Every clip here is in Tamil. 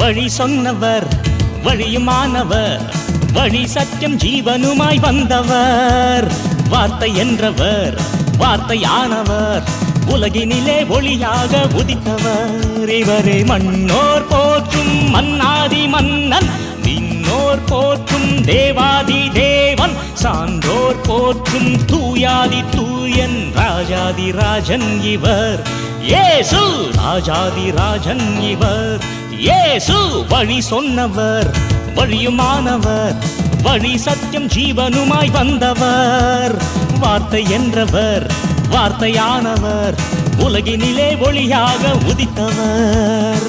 வழி சொன்னவர் வழியுமானவர் வழி சத்தியம் ஜீவனுமாய் வந்தவர் வார்த்தை என்றவர் வார்த்தையானவர் உலகினிலே ஒளியாக உதித்தவர் இவரே மண்ணோர் போற்றும் மன்னாதி மன்னன் விண்ணோர் போற்றும் தேவாதி தேவன் சான்றோர் போற்றும் தூயாதி தூயன் ராஜாதி ராஜன் இவர் ஏசு ராஜாதி ராஜன் இவர் ஏசு வழி சொன்னவர் வழியுமானவர் வழி சத்தியம் ஜீவனுமாய் வந்தவர் வார்த்தை என்றவர் வார்த்தையானவர் உலகினிலே ஒளியாக உதித்தவர்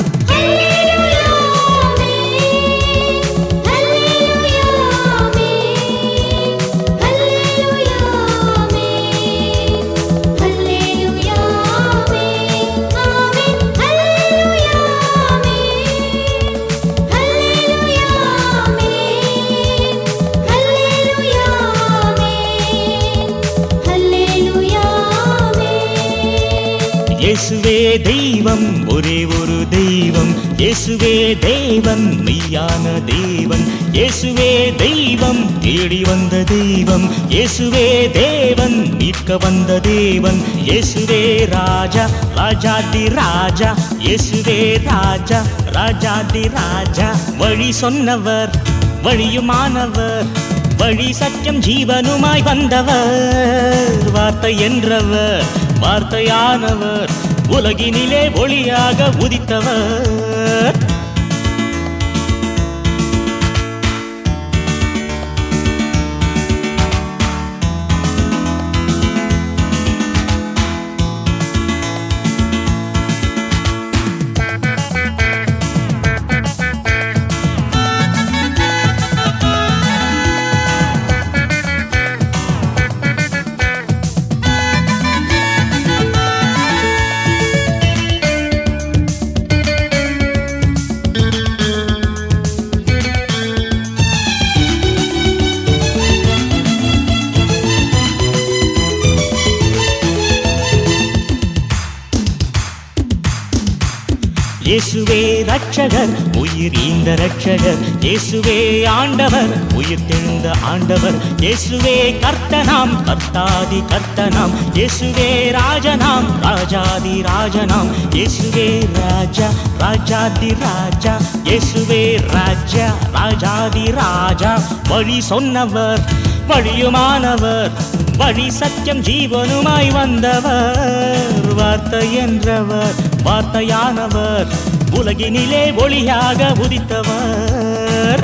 இயேசுவே தெய்வம் ஒரே ஒரு தெய்வம் இயேசுவே தேவன் மெய்யான தேவன் இயேசுவே தெய்வம் தேடி வந்த தெய்வம் இயேசுவே தேவன் மீட்க வந்த தேவன் இயேசுவே ராஜா ராஜாதி ராஜா இயேசுவே ராஜா ராஜாதி ராஜா வழி சொன்னவர் வழியுமானவர் வழி சத்தியம் ஜீவனுமாய் வந்தவர் வார்த்தை என்றவர் வார்த்தையானவர் உலகினிலே ஒளியாக உதித்தவர் இயேசுவே ரட்சகர் உயிர் ஈந்த ரட்சகர் இயேசுவே ஆண்டவர் உயிர் தெழுந்த ஆண்டவர் இயேசுவே கர்த்தனாம் கர்த்தாதி கர்த்தனாம் இயேசுவே ராஜனாம் ராஜாதி ராஜனாம் இயேசுவே ராஜா ராஜாதி ராஜா இயேசுவே ராஜா ராஜாதி ராஜா வழி சொன்னவர் வழியுமானவர் வழி சத்தியம் ஜீவனுமாய் வந்தவர் வார்த்தை என்றவர் வார்த்தையானவர் உலகினிலே ஒளியாக உதித்தவர்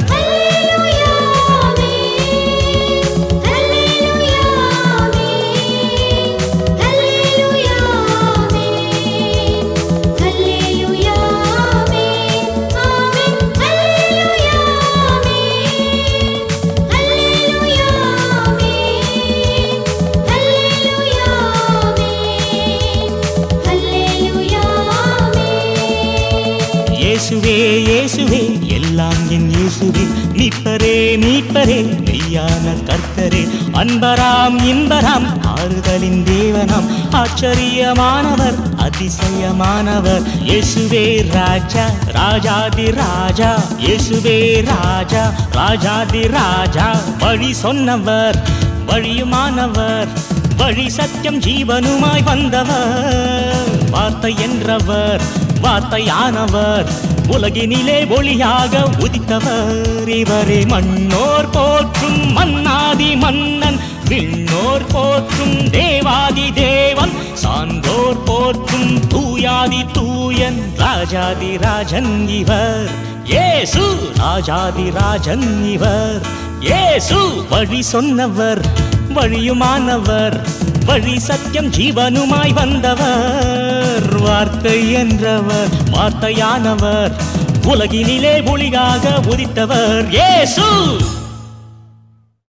இயேசுவே இயேசுவே எல்லாம் என் இயேசுவே மீட்பரே மீட்பரே மெய்யான கர்த்தரே அன்பராம் இன்பராம் ஆறுதலின் தேவனாம் ஆச்சரியமானவர் அதிசயமானவர் இயேசுவே ராஜா ராஜாதி ராஜா இயேசுவே ராஜா ராஜாதி ராஜா வழி சொன்னவர் வழியுமானவர் வழி சத்தியம் ஜீவனுமாய் வந்தவர் வார்த்தை என்றவர் வார்த்தையானவர் உலகினிலே ஒளியாக உதித்தவர் இவரே மண்ணோர் போற்றும் மன்னாதி மன்னன் விண்ணோர் போற்றும் தேவாதி தேவன் சான்றோர் போற்றும் தூயாதி தூயன் ராஜாதி ராஜன் இவர் ஏசு ராஜாதி ராஜன் இவர் ஏசு வழி சொன்னவர் வழியுமானவர் வழி சத்தியம் ஜீவனுமாய் வந்தவர் வார்த்தை என்றவர் வார்த்தையானவர் உலகினிலே ஒளியாக உதித்தவர் ஏசு